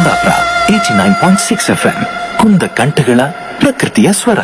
Kundapura eighty nine point six F M ಕುಂದ ಕಂಠಗಳ ಪ್ರಕೃತಿಯ ಸ್ವರ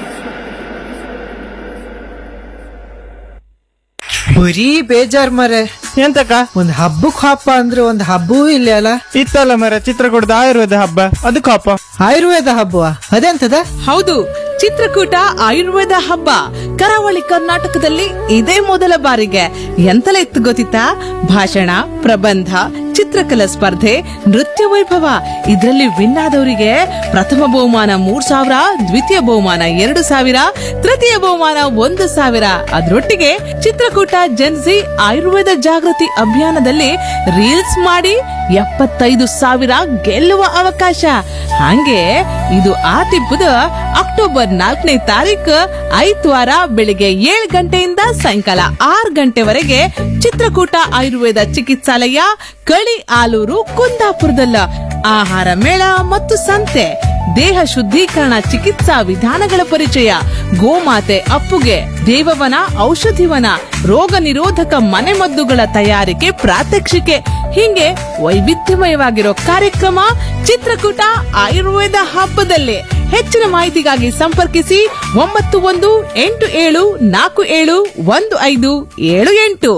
ಬರೀ ಬೇಜಾರ್ ಮರೆ ಎಂತಕ್ಕ ಒಂದ್ ಹಬ್ಬಕ್ ಹಬ್ಬ ಅಂದ್ರೆ ಒಂದ್ ಹಬ್ಬವೂ ಇಲ್ಲ ಅಲ್ಲ ಇತ್ತಲ್ಲ ಮರ ಚಿತ್ರಕೂಟದ ಆಯುರ್ವೇದ ಹಬ್ಬ ಅದಕ್ಕೆ ಹಬ್ಬ ಆಯುರ್ವೇದ ಹಬ್ಬವ ಅದೆಂತದ ಹೌದು ಚಿತ್ರಕೂಟ ಆಯುರ್ವೇದ ಹಬ್ಬ ಕರಾವಳಿ ಕರ್ನಾಟಕದಲ್ಲಿ ಇದೇ ಮೊದಲ ಬಾರಿಗೆ ಎಂತಲೇ ಇತ್ತು ಗೊತ್ತಿತ್ತಾ ಭಾಷಣ ಪ್ರಬಂಧ ಚಿತ್ರಕಲಾ ಸ್ಪರ್ಧೆ ನೃತ್ಯ ವೈಭವ ಇದರಲ್ಲಿ ವಿನ್ ಆದವರಿಗೆ ಪ್ರಥಮ ಬಹುಮಾನ ಮೂರ್ ಸಾವಿರ ದ್ವಿತೀಯ ಬಹುಮಾನ ಎರಡು ಸಾವಿರ ತೃತೀಯ ಬಹುಮಾನ ಒಂದು ಸಾವಿರ ಅದರೊಟ್ಟಿಗೆ ಚಿತ್ರಕೂಟ ಜನ್ಸಿ ಆಯುರ್ವೇದ ಜಾಗೃತಿ ಅಭಿಯಾನದಲ್ಲಿ ರೀಲ್ಸ್ ಮಾಡಿ ಎಪ್ಪತ್ತೈದು ಸಾವಿರ ಗೆಲ್ಲುವ ಅವಕಾಶ ಹಂಗೆ ಇದು ಆ ತಿಪ್ಪದ ಅಕ್ಟೋಬರ್ ನಾಲ್ಕನೇ ತಾರೀಕು ಐದ್ವಾರ ಬೆಳಿಗ್ಗೆ ಏಳು ಗಂಟೆಯಿಂದ ಸಾಯಂಕಾಲ ಆರು ಗಂಟೆವರೆಗೆ ಚಿತ್ರಕೂಟ ಆಯುರ್ವೇದ ಚಿಕಿತ್ಸಾಲಯ ಕಳಿ ಆಲೂರು ಕುಂದಾಪುರದಲ್ಲ ಆಹಾರ ಮೇಳ ಮತ್ತು ಸಂತೆ ದೇಹ ಶುದ್ಧೀಕರಣ ಚಿಕಿತ್ಸಾ ವಿಧಾನಗಳ ಪರಿಚಯ ಗೋಮಾತೆ ಅಪ್ಪುಗೆ ದೇವವನ ಔಷಧಿವನ ರೋಗ ನಿರೋಧಕ ಮನೆಮದ್ದುಗಳ ತಯಾರಿಕೆ ಪ್ರಾತ್ಯಕ್ಷಿಕೆ ಹೀಗೆ ವೈವಿಧ್ಯಮಯವಾಗಿರೋ ಕಾರ್ಯಕ್ರಮ ಚಿತ್ರಕೂಟ ಆಯುರ್ವೇದ ಹಬ್ಬದಲ್ಲಿ ಹೆಚ್ಚಿನ ಮಾಹಿತಿಗಾಗಿ ಸಂಪರ್ಕಿಸಿ ಒಂಬತ್ತು ಒಂದು ಎಂಟು ಏಳು ನಾಲ್ಕು ಏಳು ಒಂದು ಐದು ಏಳು ಎಂಟು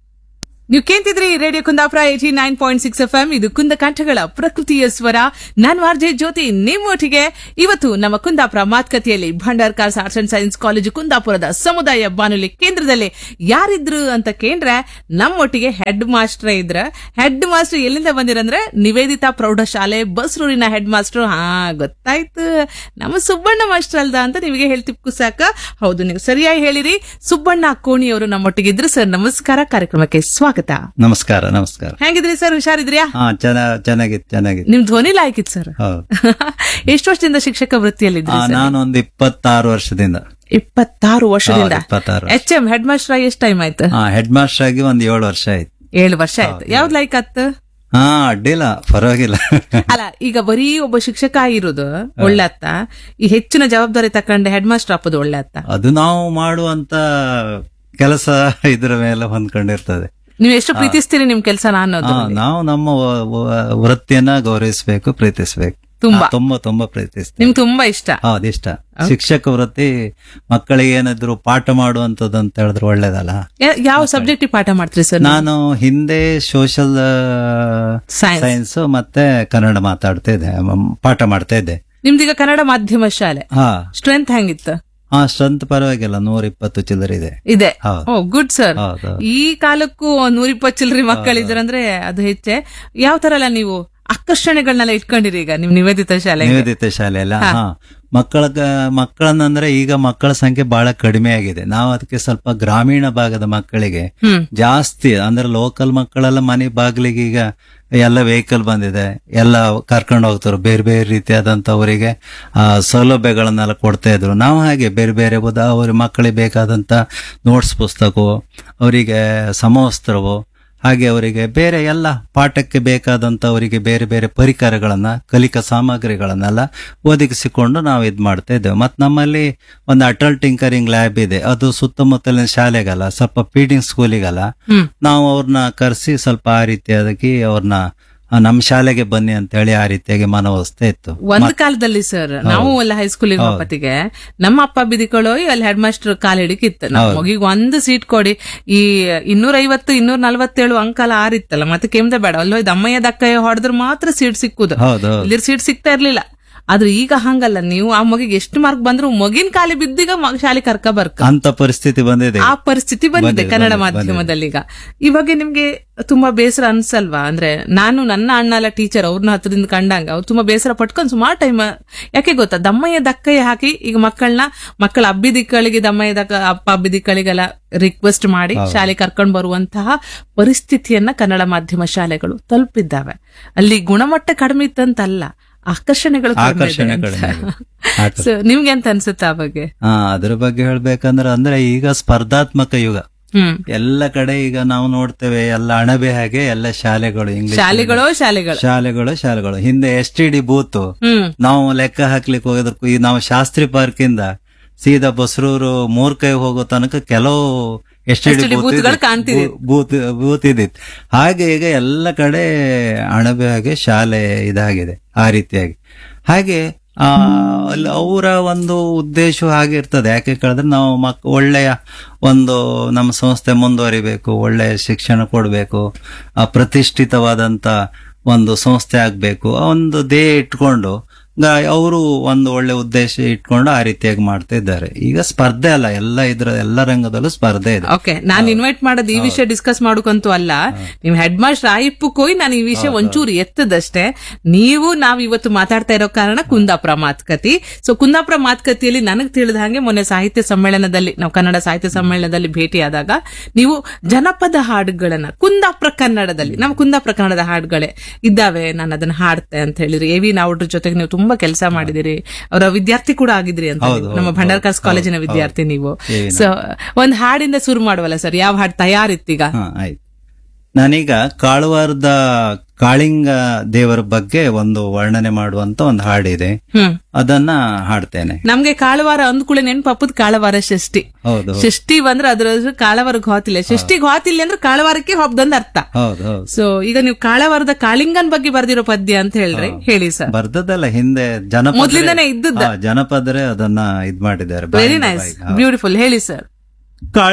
ನೀವು ಕೇಂತಿದ್ರಿ radio Kundapura eighty nine point six F M ಇದು ಕುಂದ ಕಂಠಗಳ ಪ್ರಕೃತಿಯ ಸ್ವರ ನಾನು ಆರ್ಜೆ ಜ್ಯೋತಿ ನಿಮ್ಮೊಟ್ಟಿಗೆ ಇವತ್ತು ನಮ್ಮ ಕುಂದಾಪುರ ಮಾತುಕತೆಯಲ್ಲಿ Bhandarkars arts and science college ಕುಂದಾಪುರದ ಸಮುದಾಯ ಬಾನುಲಿ ಕೇಂದ್ರದಲ್ಲಿ ಯಾರಿದ್ರು ಅಂತ ಕೇಂದ್ರೆ ನಮ್ಮೊಟ್ಟಿಗೆ ಹೆಡ್ ಮಾಸ್ಟರ್ ಇದ್ರ ಹೆಡ್ ಮಾಸ್ಟರ್ ಎಲ್ಲಿಂದ ಬಂದಿರಂದ್ರೆ ನಿವೇದಿತಾ ಪ್ರೌಢಶಾಲೆ ಬಸ್ರೂರಿನ ಹೆಡ್ ಮಾಸ್ಟರ್ ಹಾ ಗೊತ್ತಾಯ್ತು ನಮ್ಮ ಸುಬ್ಬಣ್ಣ ಮಾಸ್ಟರ್ ಅಲ್ದ ಅಂತ ನಿಮಗೆ ಹೇಳ್ತಿಪ್ಪು ಸಾಕ ಹೌದು ನೀವು ಸರಿಯಾಗಿ ಹೇಳಿರಿ ಸುಬ್ಬಣ್ಣ ಕೋಣಿಯವರು ನಮ್ಮೊಟ್ಟಿಗಿದ್ರು ಸರ್ ನಮಸ್ಕಾರ ಕಾರ್ಯಕ್ರಮಕ್ಕೆ ಸ್ವಾಗತ ನಮಸ್ಕಾರ ನಮಸ್ಕಾರ ಹೆಂಗಿದ್ರಿ ಸರ್ ಹುಷಾರಿದ್ರ್ಯಾ ಹಾ ಚೆನ್ನ ಚೆನ್ನಾಗಿತ್ತು ಚೆನ್ನಾಗಿತ್ತು ನಿಮ್ ಧ್ವನಿ ಲಾಯ್ಕಿತ್ ಸರ್ ಹೌದು ಎಷ್ಟು ವರ್ಷದಿಂದ ಶಿಕ್ಷಕ ವೃತ್ತಿಯಲ್ಲಿದ್ರಿ ಆ, ಸರ್ ನಾನು ಒಂದು ಇಪ್ಪತ್ತಾರು ವರ್ಷದಿಂದ ಇಪ್ಪತ್ತಾರು ವರ್ಷದಿಂದ ಹೌದು, ಇಪ್ಪತ್ತಾರು ಎಚ್ ಎಂ ಹೆಡ್ ಮಾಸ್ಟರ್ ಎಷ್ಟು ಟೈಮ್ ಆಯ್ತು ಹಾ ಹೆಡ್ ಮಾಸ್ಟರ್ ಆಗಿ ಒಂದ್ ಏಳು ವರ್ಷ ಆಯ್ತು ಏಳು ವರ್ಷ ಆಯ್ತು ಯಾವ್ದು ಲೈಕ್ ಆತ್ ಹಾ ಅಡ್ಡಿಲ್ಲ ಪರವಾಗಿಲ್ಲ ಅಲ್ಲ ಈಗ ಬರೀ ಒಬ್ಬ ಶಿಕ್ಷಕ ಆಗಿರೋದು ಒಳ್ಳೆ ಅತ್ತ ಈ ಹೆಚ್ಚಿನ ಜವಾಬ್ದಾರಿ ತಕೊಂಡೆ ಹೆಡ್ ಮಾಸ್ಟರ್ ಹಾಕೋದು ಒಳ್ಳೆ ಅತ್ತ ಅದು ನಾವು ಮಾಡುವಂತ ಕೆಲಸ ಇದ್ರ ಮೇಲೆ ಹೊಂದ್ಕೊಂಡಿರ್ತದೆ ನೀವು ಎಷ್ಟು ಪ್ರೀತಿಸ್ತೀರಿ ನಿಮ್ ಕೆಲಸ ಅನ್ನೋದು ಹಾ, ನಾವು ನಮ್ಮ ವ- ವ- ವೃತ್ತಿಯನ್ನ ಗೌರವಿಸಬೇಕು ಪ್ರೀತಿಸಬೇಕು ತುಂಬಾ. ತುಂಬಾ ತುಂಬಾ ಪ್ರೀತಿಸ್ತೀವಿ ನಿಮ್ಗೆ ತುಂಬಾ ಇಷ್ಟ ಹೌದು ಇಷ್ಟ ಶಿಕ್ಷಕ ವೃತ್ತಿ ಮಕ್ಕಳಿಗೆ ಏನಾದ್ರು ಪಾಠ ಮಾಡುವಂತದ್ದು ಅಂತ ಹೇಳಿದ್ರೆ ಒಳ್ಳೇದಲ್ಲ ಯಾ- ಯಾವ ಸಬ್ಜೆಕ್ಟ್ ಪಾಠ ಮಾಡ್ತೀರಿ ಸರ್ ನಾನು ಹಿಂದೆ ಸೋಷಲ್ Science. ಸೈನ್ಸ್ ಮತ್ತೆ ಕನ್ನಡ ಮಾತಾಡ್ತಾ ಇದ್ದೆ ಮ್, ಪಾಠ ಮಾಡ್ತಾ ಇದ್ದೆ ನಿಮ್ದೀಗ ಕನ್ನಡ ಮಾಧ್ಯಮ ಶಾಲೆ ಹಾ ಸ್ಟ್ರೆಂತ್ ಹೆಂಗಿತ್ತು ಹಾ ಸ್ಟ್ರೆಂತ್ ಪರವಾಗಿಲ್ಲ ನೂರ ಇಪ್ಪತ್ತು ಚಿಲ್ಲರೆ ಇದೆ ಇದೆ ಹೌದು. ಓ ಗುಡ್ ಸರ್ ಹೌದು. ಈ ಕಾಲಕ್ಕೂ ನೂರ ಇಪ್ಪತ್ತು ಚಿಲ್ಲರಿ ಮಕ್ಕಳಿದ್ರಂದ್ರೆ ಅದು ಹೆಚ್ಚೆ ಯಾವ ತರ ಎಲ್ಲ ನೀವು ಆಕರ್ಷಣೆಗಳನ್ನೆಲ್ಲ ಇಟ್ಕೊಂಡಿರಿ ಈಗ ನಿಮ್ ನಿವೇದಿತ ಶಾಲೆಗೆ ನಿವೇದಿತ ಶಾಲೆಯಲ್ಲ ಹಾ ಮಕ್ಕಳ ಮಕ್ಕಳನ್ನಂದ್ರೆ ಈಗ ಮಕ್ಕಳ ಸಂಖ್ಯೆ ಬಹಳ ಕಡಿಮೆ ಆಗಿದೆ ನಾವು ಅದಕ್ಕೆ ಸ್ವಲ್ಪ ಗ್ರಾಮೀಣ ಭಾಗದ ಮಕ್ಕಳಿಗೆ ಹ್ಮ್ ಜಾಸ್ತಿ ಅಂದ್ರೆ ಲೋಕಲ್ ಮಕ್ಕಳೆಲ್ಲ ಮನೆ ಬಾಗಿಲಿಗೆ ಈಗ ಎಲ್ಲ ವೆಹಿಕಲ್ ಬಂದಿದೆ ಎಲ್ಲ ಕರ್ಕೊಂಡು ಹೋಗ್ತಾರೆ ಬೇರೆ ಬೇರೆ ರೀತಿಯಾದಂತ ಅವರಿಗೆ ಆ, ಸೌಲಭ್ಯಗಳನ್ನೆಲ್ಲ ಕೊಡ್ತಾ ಇದ್ರು ನಾವು ಹಾಗೆ ಬೇರೆ ಬೇರೆ ಉದಾ ಅವ್ರ ಮಕ್ಕಳಿಗೆ ಬೇಕಾದಂತ ನೋಟ್ಸ್ ಪುಸ್ತಕವು ಅವರಿಗೆ ಸಮವಸ್ತ್ರವು ಹಾಗೆ ಅವರಿಗೆ ಬೇರೆ ಎಲ್ಲ ಪಾಠಕ್ಕೆ ಬೇಕಾದಂತ ಅವರಿಗೆ ಬೇರೆ ಬೇರೆ ಪರಿಕರಗಳನ್ನ ಕಲಿಕಾ ಸಾಮಗ್ರಿಗಳನ್ನೆಲ್ಲ ಒದಗಿಸಿಕೊಂಡು ನಾವು ಇದ್ ಮಾಡ್ತಾ ಇದ್ದೇವೆ ಮತ್ತು ನಮ್ಮಲ್ಲಿ ಒಂದು ಅಟಲ್ ಟಿಂಕರಿಂಗ್ ಲ್ಯಾಬ್ ಇದೆ ಅದು ಸುತ್ತಮುತ್ತಲಿನ ಶಾಲೆಗಲ್ಲ ಸ್ವಲ್ಪ ಫೀಡಿಂಗ್ ಸ್ಕೂಲಿಗಲ್ಲ ಹ್ಮ್ ನಾವು ಅವ್ರನ್ನ ಕರೆಸಿ ಸ್ವಲ್ಪ ಆ ರೀತಿಯಾಗಿ ಅವ್ರನ್ನ ನಮ್ಮ ಶಾಲೆಗೆ ಬನ್ನಿ ಅಂತ ಹೇಳಿ ಆ ರೀತಿಯಾಗಿ ಮನವೊಲಿಸ್ತಾ ಇತ್ತು ಒಂದ್ ಕಾಲದಲ್ಲಿ ಸರ್ ನಾವು ಎಲ್ಲ ಹೈಸ್ಕೂಲಿಗೆ ಹೋಗತ್ತಿಗೆ ನಮ್ಮ ಅಪ್ಪ ಬಿದಿಕೊಳ್ಳೋ ಅಲ್ಲಿ ಹೆಡ್ ಮಾಸ್ಟರ್ ಕಾಲ್ ಹಿಡಿಕಿತ್ತು ನಮ್ಮ ಮಗಿಗೆ ಒಂದು ಸೀಟ್ ಕೊಡಿ ಈ ಇನ್ನೂರ ಐವತ್ತು ಇನ್ನೂರ ನಲ್ವತ್ತೇಳು ಅಂಕಲ ಆರಿತ್ತಲ್ಲ ಮತ್ತೆ ಕೆಮ್ದೆ ಬೇಡ ಅಲ್ಲೋ ಇದು ಅಮ್ಮಯ್ಯ ದಕ್ಕಯ್ಯ ಹೊಡೆದ್ರೆ ಮಾತ್ರ ಸೀಟ್ ಸಿಕ್ಕುದು ಹೌದು ಹೌದು. ಇಲ್ಲಿ ಸೀಟ್ ಸಿಗ್ತಾ ಇರ್ಲಿಲ್ಲ ಆದ್ರೆ ಈಗ ಹಂಗಲ್ಲ ನೀವು ಆ ಮಗಿಗೆ ಎಷ್ಟು ಮಾರ್ಕ್ ಬಂದ್ರು ಮಗಿನ ಕಾಲಿ ಬಿದ್ದೀಗ ಮ- ಶಾಲೆ ಕರ್ಕ ಬರ್ಕ ಅಂತ ಪರಿಸ್ಥಿತಿ ಬಂದಿದೆ ಆ ಪರಿಸ್ಥಿತಿ ಬಂದಿದೆ ಬಂದಿದೆ, ಕನ್ನಡ ಬಂದಿದೆ, ಮಾಧ್ಯಮದಲ್ಲಿ ಈಗ ಇವಾಗ ನಿಮ್ಗೆ ತುಂಬಾ ಬೇಸರ ಅನ್ಸಲ್ವಾ ಅಂದ್ರೆ ನಾನು ನನ್ನ ಅಣ್ಣ ಎಲ್ಲ ಟೀಚರ್ ಅವ್ರನ್ನ ಹತ್ರದಿಂದ ಕಂಡಂಗ ಅವ್ರು ತುಂಬಾ ಬೇಸರ ಪಟ್ಕೊಂಡು ಸುಮಾರು ಟೈಮ್ ಯಾಕೆ ಗೊತ್ತಾ ದಮ್ಮಯ್ಯ ದಕ್ಕಯ್ಯ ಹಾಕಿ ಈಗ ಮಕ್ಕಳನ್ನ ಮಕ್ಕಳ ಅಬ್ಬಿದಿಕ್ಕಳಿಗೆ ದಮ್ಮಯ್ಯ ದಕ್ಕ ಅಪ್ಪ ಅಬ್ಬಿದಿಕ್ಕಳಿಗೆಲ್ಲ ರಿಕ್ವೆಸ್ಟ್ ಮಾಡಿ ಶಾಲೆ ಕರ್ಕೊಂಡು ಬರುವಂತಹ ಪರಿಸ್ಥಿತಿಯನ್ನ ಕನ್ನಡ ಮಾಧ್ಯಮ ಶಾಲೆಗಳು ತಲುಪಿದ್ದಾವೆ ಅಲ್ಲಿ ಗುಣಮಟ್ಟ ಕಡಿಮೆ ಇತ್ತಂತಲ್ಲ ಆಕರ್ಷಣೆಗಳು ಕಡಿಮೆ ಇದೆ ಆಕರ್ಷಣೆ ಅಂತ. ಕಡಿಮೆ ಇದೆ. ಆಕರ್ಷಣೆ. So, ನಿಮ್ಗೆ ಎಂತ ಅನ್ಸುತ್ತೆ ಆ ಬಗ್ಗೆ ಹಾ ಅದ್ರ ಬಗ್ಗೆ ಹೇಳ್ಬೇಕಂದ್ರೆ ಅಂದ್ರೆ ಈಗ ಸ್ಪರ್ಧಾತ್ಮಕ ಯುಗ ಹ್ಮ್ ಎಲ್ಲ ಕಡೆ ಈಗ ನಾವು ನೋಡ್ತೇವೆ ಎಲ್ಲ ಅಣಬೆ ಹಾಗೆ ಎಲ್ಲ ಶಾಲೆಗಳು ಇಂಗ್ಲಿಷ್ ಶಾಲೆಗಳೋ ಶಾಲೆಗಳು ಶಾಲೆಗಳು ಶಾಲೆಗಳು ಹಿಂದೆ ಎಸ್ ಟಿ ಡಿ ಬೂತ್ ಹ್ಮ್ ನಾವು ಲೆಕ್ಕ ಹಾಕ್ಲಿಕ್ಕೆ ಹೋಗೋದಕ್ಕೂ ಈ ನಾವು ಶಾಸ್ತ್ರಿ ಪಾರ್ಕ್ ಇಂದ ಸೀದಾ ಬಸ್ರೂರು ಮೂರ್ ಕೈ ಹೋಗೋ ತನಕ ಕೆಲವು ಎಸ್ ಟಿ STD ಬೂತ್ಗಳು ಕಾಣ್ತಿದೆ. ಬೂತ್ ಬೂತ್ ಇದ್ದಿತ್ತು ಹಾಗೆ ಈಗ ಎಲ್ಲ ಕಡೆ ಅಣಬೆ ಹಾಗೆ ಶಾಲೆ ಇದಾಗಿದೆ ಆ ರೀತಿಯಾಗಿ ಹಾಗೆ ಆ ಅಲ್ಲಿ ಅವರ ಒಂದು ಉದ್ದೇಶ ಹಾಗೆ ಇರ್ತದೆ ಯಾಕೆ ಕೇಳಿದ್ರೆ ನಾವು ಮಕ್ ಒಳ್ಳೆಯ ಒಂದು ನಮ್ಮ ಸಂಸ್ಥೆ ಮುಂದುವರಿಬೇಕು ಒಳ್ಳೆಯ ಶಿಕ್ಷಣ ಕೊಡಬೇಕು ಪ್ರತಿಷ್ಠಿತವಾದಂತ ಒಂದು ಸಂಸ್ಥೆ ಆಗ್ಬೇಕು ಆ ಒಂದು ಧ್ಯೇಯ ಇಟ್ಕೊಂಡು ಅವರು ಒಂದು ಒಳ್ಳೆ ಉದ್ದೇಶ ಇಟ್ಕೊಂಡು ಆ ರೀತಿಯಾಗಿ ಮಾಡ್ತಾ ಇದ್ದಾರೆ ಈಗ ಸ್ಪರ್ಧೆ ಅಲ್ಲ ಎಲ್ಲ ಇದ್ರ ಎಲ್ಲ ರಂಗದಲ್ಲೂ ಸ್ಪರ್ಧೆ ಇದೆ ಓಕೆ ನಾನು ಇನ್ವೈಟ್ ಮಾಡೋದು ಈ ವಿಷಯ ಡಿಸ್ಕಸ್ ಮಾಡೋಕಂತೂ ಅಲ್ಲ ನಿಮ್ ಹೆಡ್ ಮಾಸ್ಟರ್ ಆಯಿಪ್ಪಕ್ಕೆ ಹೋಗಿ ನಾನು ಈ ವಿಷಯ ಒಂಚೂರು ಎತ್ತದಷ್ಟೇ ನೀವು ನಾವ್ ಇವತ್ತು ಮಾತಾಡ್ತಾ ಇರೋ ಕಾರಣ ಕುಂದಾಪುರ ಮಾತುಕತೆ ಸೊ ಕುಂದಾಪುರ ಮಾತುಕತೆಯಲ್ಲಿ ನನಗೆ ತಿಳಿದ ಹಾಗೆ ಮೊನ್ನೆ ಸಾಹಿತ್ಯ ಸಮ್ಮೇಳನದಲ್ಲಿ ನಾವು ಕನ್ನಡ ಸಾಹಿತ್ಯ ಸಮ್ಮೇಳನದಲ್ಲಿ ಭೇಟಿಯಾದಾಗ ನೀವು ಜನಪದ ಹಾಡುಗಳನ್ನ ಕುಂದಾಪುರ ಕನ್ನಡದಲ್ಲಿ ನಮ್ಮ ಕುಂದಾಪುರ ಕನ್ನಡದ ಹಾಡುಗಳೇ ಇದ್ದಾವೆ ನಾನು ಅದನ್ನ ಹಾಡ್ತೆ ಅಂತ ಹೇಳಿರಿ ಎ ವಿ ನಾವುಡ್ರ ಜೊತೆಗೆ ನೀವು ತುಂಬಾ ಕೆಲಸ ಮಾಡಿದಿರಿ ಅವರ ವಿದ್ಯಾರ್ಥಿ ಕೂಡ ಆಗಿದ್ರಿ ಅಂತ ಹೌದು, ನೀವು. ಹೌದು, ನಮ್ಮ ಭಂಡಾರ್ಕಾಸ್ ಹೌದು, ಕಾಲೇಜಿನ ಹೌದು. ವಿದ್ಯಾರ್ಥಿ ನೀವು ಎ ವಿ ಸೊ ಒಂದ್ ಹಾಡಿಂದ ಶುರು ಮಾಡುವಲ್ಲ ಸರ್ ಯಾವ ಹಾಡು ತಯಾರಿತ್ತೀಗ ಹಾ ಆಯ್ತು ನಾನೀಗ ಕಾಳುವಾರದ ಕಾಳಿಂಗ ದೇವರ ಬಗ್ಗೆ ಒಂದು ವರ್ಣನೆ ಮಾಡುವಂತ ಒಂದು ಹಾಡಿದೆ ಹ್ಮ್ ಅದನ್ನ ಹಾಡ್ತೇನೆ ನಮ್ಗೆ ಕಾಳವಾರ ಅಂದ್ಕೂಳೆ ನೆನ್ಪಪ್ಪದ್ ಕಾಳವಾರ ಷಷ್ಠಿ ಹೌದು ಹೌದು. ಷಷ್ಠಿ ಬಂದ್ರೆ ಅದ್ರ ಕಾಳವಾರಕ್ಕೆ ಹೋತಿಲ್ಲ ಷಷ್ಠಿಗೆ ಹೋತಿಲ್ಲ ಅಂದ್ರೆ ಕಾಳವಾರಕ್ಕೆ ಹಬ್ಬದಂದ ಅರ್ಥ ಹೌದು ಹೌದು ಸೊ ಈಗ ನೀವು ಕಾಳವಾರದ ಕಾಳಿಂಗನ್ ಬಗ್ಗೆ ಬರ್ದಿರೋ ಪದ್ಯ ಅಂತ ಹೇಳ್ರಿ ಹೇಳಿ ಸರ್ ಬರ್ದದಲ್ಲ ಹಿಂದೆ ಜನಪದ ಮೊದ್ಲಿಂದಾನೇ ಇದ್ದದ್ದ? ಜನಪದರೇ ಅದನ್ನ ಇದ್ ಮಾಡಿದ್ದಾರೆ ವೆರಿ ಬಾಯಿಂದ ನೈಸ್ ಬಾಯಿಗೆ. ಹೌದು. ಬ್ಯೂಟಿಫುಲ್ ಹೇಳಿ ಸರ್ ಕಾಳ